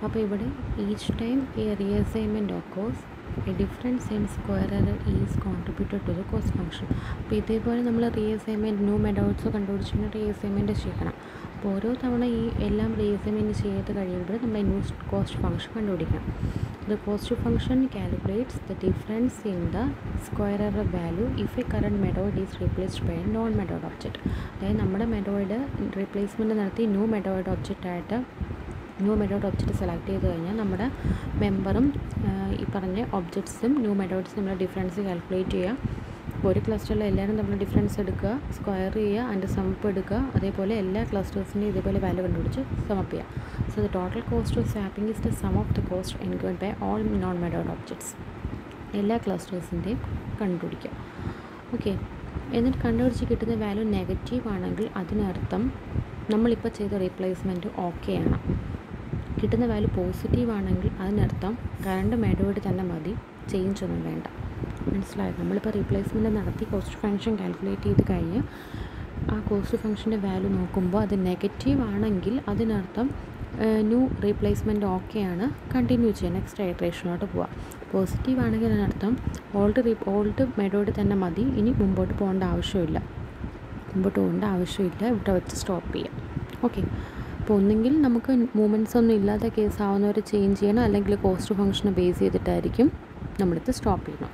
അപ്പോൾ ഇവിടെ each time a reassignment occurs a difference in square error is contributed to the cost function അപ്പോൾ ഇതേപോലെ നമ്മൾ reassignment new methods കണ്ടുപിടിച്ചിട്ട് reassignment ചെയ്യണം അപ്പോൾ ഓരോ തവണ ഈ എല്ലാം റീഅസൈൻമെൻറ്റ് ചെയ്ത് കഴിയുമ്പോൾ നമ്മൾ ന്യൂ കോസ്റ്റ് ഫംഗ്ഷൻ കണ്ടുപിടിക്കണം The cost function calculates the difference in the square error value if a current method is replaced by a non-method object. അതായത് നമ്മുടെ മെത്തേഡ് റീപ്ലേസ്മെൻറ്റ് നടത്തി ന്യൂ മെത്തേഡ് ഒബ്ജക്റ്റ് ആയിട്ട് ന്യൂ മെത്തേഡ് ഒബ്ജക്റ്റ് സെലക്ട് ചെയ്ത് കഴിഞ്ഞാൽ നമ്മുടെ മെമ്പറും ഈ പറഞ്ഞ ഒബ്ജക്ട്സും ന്യൂ മെത്തേഡ്സും നമ്മൾ ഡിഫറൻസ് കാൽക്കുലേറ്റ് ചെയ്യുക ഒരു ക്ലസ്റ്ററിൽ എല്ലാവരും തമ്മിൽ ഡിഫറൻസ് എടുക്കുക സ്ക്വയർ ചെയ്യുക അതിൻ്റെ സമപ്പ് എടുക്കുക അതേപോലെ എല്ലാ ക്ലസ്റ്റേഴ്സിൻ്റെയും ഇതേപോലെ വാല്യൂ കണ്ടുപിടിച്ച് സമപ്പ് ചെയ്യുക so the total cost of swapping is the sum of the cost incurred by all non method objects എല്ലാ ക്ലസ്റ്റേഴ്സിൻ്റെയും കണ്ടുപിടിക്കുക ഓക്കെ എന്നിട്ട് കണ്ടുപിടിച്ച് കിട്ടുന്ന വാല്യൂ നെഗറ്റീവ് ആണെങ്കിൽ അതിനർത്ഥം നമ്മളിപ്പോൾ ചെയ്ത റീപ്ലേസ്മെൻറ്റ് ഓക്കെ ആണ് കിട്ടുന്ന വാല്യൂ പോസിറ്റീവ് ആണെങ്കിൽ അതിനർത്ഥം കറണ്ട് മെത്തേഡ് തന്നെ മതി ചേഞ്ച് ഒന്നും വേണ്ട മനസ്സിലായോ നമ്മളിപ്പോൾ റീപ്ലേസ്മെൻറ്റ് നടത്തി കോസ്റ്റ് ഫംഗ്ഷൻ കാൽക്കുലേറ്റ് ചെയ്ത് കഴിഞ്ഞ് ആ കോസ്റ്റ് ഫംഗ്ഷൻ്റെ വാല്യൂ നോക്കുമ്പോൾ അത് നെഗറ്റീവ് ആണെങ്കിൽ അതിനർത്ഥം ന്യൂ റീപ്ലേസ്മെൻറ്റ് ഓക്കെയാണ് കണ്ടിന്യൂ ചെയ്യുക നെക്സ്റ്റ് ഐട്രേഷനോട്ട് പോവാം പോസിറ്റീവ് ആണെങ്കിൽ അതിനർത്ഥം ഓൾഡ് റീ ഓൾഡ് മെത്തേഡ് തന്നെ മതി ഇനി മുമ്പോട്ട് പോകേണ്ട ആവശ്യമില്ല മുമ്പോട്ട് പോകേണ്ട ആവശ്യമില്ല ഇവിടെ വെച്ച് സ്റ്റോപ്പ് ചെയ്യാം ഓക്കെ അപ്പോൾ ഒന്നെങ്കിൽ നമുക്ക് മൂമെൻറ്റ്സ് ഒന്നും ഇല്ലാത്ത കേസ് ആവുന്നവരെ ചേഞ്ച് ചെയ്യണം അല്ലെങ്കിൽ കോസ്റ്റ് ഫംഗ്ഷനെ ബേസ് ചെയ്തിട്ടായിരിക്കും നമ്മളിത് സ്റ്റോപ്പ് ചെയ്യണം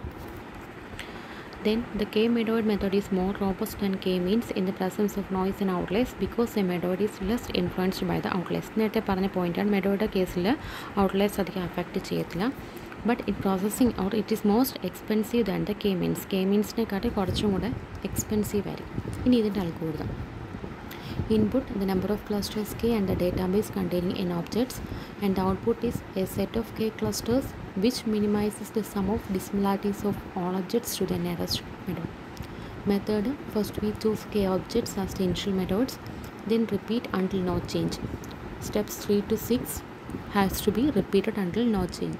Then the K method method is more robust than K means in the presence of noise and outliers because a method is less influenced by the outliers. നേരത്തെ പറഞ്ഞ പോയിൻ്റാണ് മെഡോയുടെ കേസിൽ ഔട്ട്ലൈറ്റ്സ് അധികം അഫക്റ്റ് ചെയ്യത്തില്ല but it processing out it is most expensive than the K means K മീൻസിനെക്കാട്ടി കുറച്ചും കൂടെ expensive ആയിരിക്കും ഇനി ഇതിൻ്റെ algorithm input the number of clusters k and the database containing n objects and the output is a set of k clusters which minimizes the sum of dissimilarities of all objects to the nearest method. Method first we choose k objects as the initial methods then repeat until no change. Steps 3 to 6 has to be repeated until no change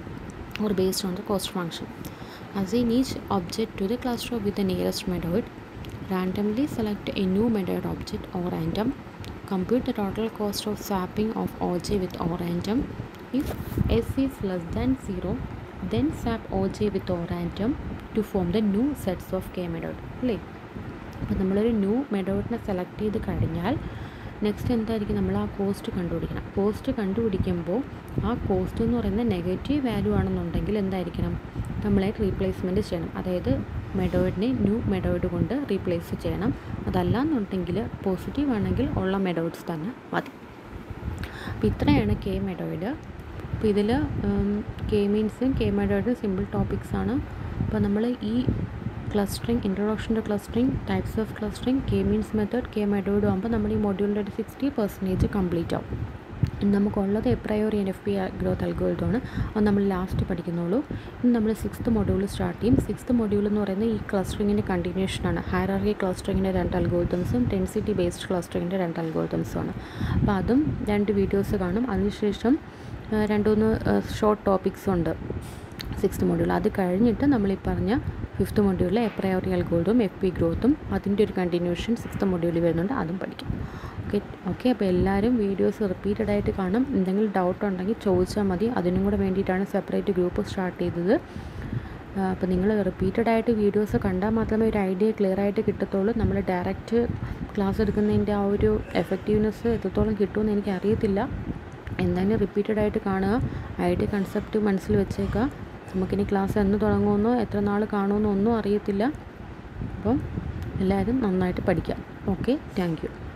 or based on the cost function. Assign each object to the cluster with the nearest method randomly select a new method object or random compute the total cost of swapping of oj with o random if s is less than 0 then swap oj with o random to form the new sets of k method അല്ലേ അപ്പോൾ നമ്മളൊരു new മെത്തേഡിനെ select ചെയ്ത് കഴിഞ്ഞാൽ next എന്തായിരിക്കും നമ്മൾ ആ cost കണ്ടുപിടിക്കണം cost കണ്ടുപിടിക്കുമ്പോൾ ആ കോസ്റ്റ് എന്ന് പറയുന്നത് നെഗറ്റീവ് വാല്യൂ ആണെന്നുണ്ടെങ്കിൽ എന്തായിരിക്കണം നമ്മളായിട്ട് റീപ്ലേസ്മെൻറ്റ് ചെയ്യണം അതായത് മെത്തേഡിനെ ന്യൂ മെത്തേഡ് കൊണ്ട് റീപ്ലേസ് ചെയ്യണം അതല്ല എന്നുണ്ടെങ്കിൽ പോസിറ്റീവ് ആണെങ്കിൽ ഉള്ള മെത്തേഡ്സ് തന്നെ മതി അപ്പോൾ ഇത്രയാണ് കെ മെത്തേഡ് അപ്പോൾ ഇതിൽ കെ മീൻസും കെ മെത്തേഡും സിമ്പിൾ ടോപ്പിക്സ് ആണ് അപ്പോൾ നമ്മൾ ഈ clustering introduction to clustering types of clustering K means method K മെത്തേഡും ആകുമ്പോൾ നമ്മൾ ഈ മൊഡ്യൂളിൻ്റെ ഒരു സിക്സ്റ്റി പെർസെൻറ്റേജ് കംപ്ലീറ്റ് ആവും നമുക്കുള്ളത് apriori and F P growth അൽഗോരിതമാണ് അത് നമ്മൾ ലാസ്റ്റ് പഠിക്കുന്നുള്ളൂ ഇനി നമ്മൾ സിക്സ്ത് മൊഡ്യൂൾ സ്റ്റാർട്ട് ചെയ്യും സിക്സ്ത് മൊഡ്യൂൾ എന്ന് പറയുന്നത് ഈ ക്ലസ്റ്ററിങ്ങിൻ്റെ കണ്ടിന്യൂഷനാണ് ഹയറാർക്കി ക്ലസ്റ്ററിങ്ങിൻ്റെ രണ്ട് അൽഗോരിതംസും ഡെൻസിറ്റി ബേസ്ഡ് ക്ലസ്റ്ററിങ്ങിൻ്റെ രണ്ട് അൽഗോരിതംസുമാണ് അപ്പോൾ അതും രണ്ട് വീഡിയോസ് കാണും അതിനുശേഷം രണ്ടുമൂന്ന് ഷോർട്ട് ടോപ്പിക്സ് ഉണ്ട് സിക്സ്ത് മൊഡ്യൂൾ അത് കഴിഞ്ഞിട്ട് നമ്മൾ ഈ പറഞ്ഞ ഫിഫ്ത്ത് മൊഡ്യൂളിൽ എപ്രയോറി അൽഗോരിതം എഫ് പി ഗ്രോത്തും അതിൻ്റെ ഒരു കണ്ടിന്യൂഷൻ സിക്സ്ത് മൊഡ്യൂളിൽ വരുന്നുണ്ട് അതും പഠിക്കും ഓക്കെ ഓക്കെ അപ്പോൾ എല്ലാവരും വീഡിയോസ് റിപ്പീറ്റഡ് ആയിട്ട് കാണും എന്തെങ്കിലും ഡൗട്ട് ഉണ്ടെങ്കിൽ ചോദിച്ചാൽ മതി അതിനും കൂടെ വേണ്ടിയിട്ടാണ് സെപ്പറേറ്റ് ഗ്രൂപ്പ് സ്റ്റാർട്ട് ചെയ്തത് അപ്പോൾ നിങ്ങൾ റിപ്പീറ്റഡ് ആയിട്ട് വീഡിയോസ് കണ്ടാൽ മാത്രമേ ഒരു ഐഡിയ ക്ലിയർ ആയിട്ട് കിട്ടത്തുള്ളൂ നമ്മൾ ഡയറക്റ്റ് ക്ലാസ് എടുക്കുന്നതിൻ്റെ ആ ഒരു എഫക്റ്റീവ്നെസ് എത്രത്തോളം കിട്ടുമെന്ന് എനിക്ക് അറിയത്തില്ല എന്തായാലും റിപ്പീറ്റഡ് ആയിട്ട് കാണുക ഐഡിയ കൺസെപ്റ്റ് മനസ്സിൽ വെച്ചേക്കുക നമുക്കിനി ക്ലാസ് എന്ന് തുടങ്ങുമെന്നോ എത്ര നാൾ കാണുമെന്നോ ഒന്നും അറിയത്തില്ല അപ്പം എല്ലാവരും നന്നായിട്ട് പഠിക്കാം ഓക്കെ താങ്ക് യു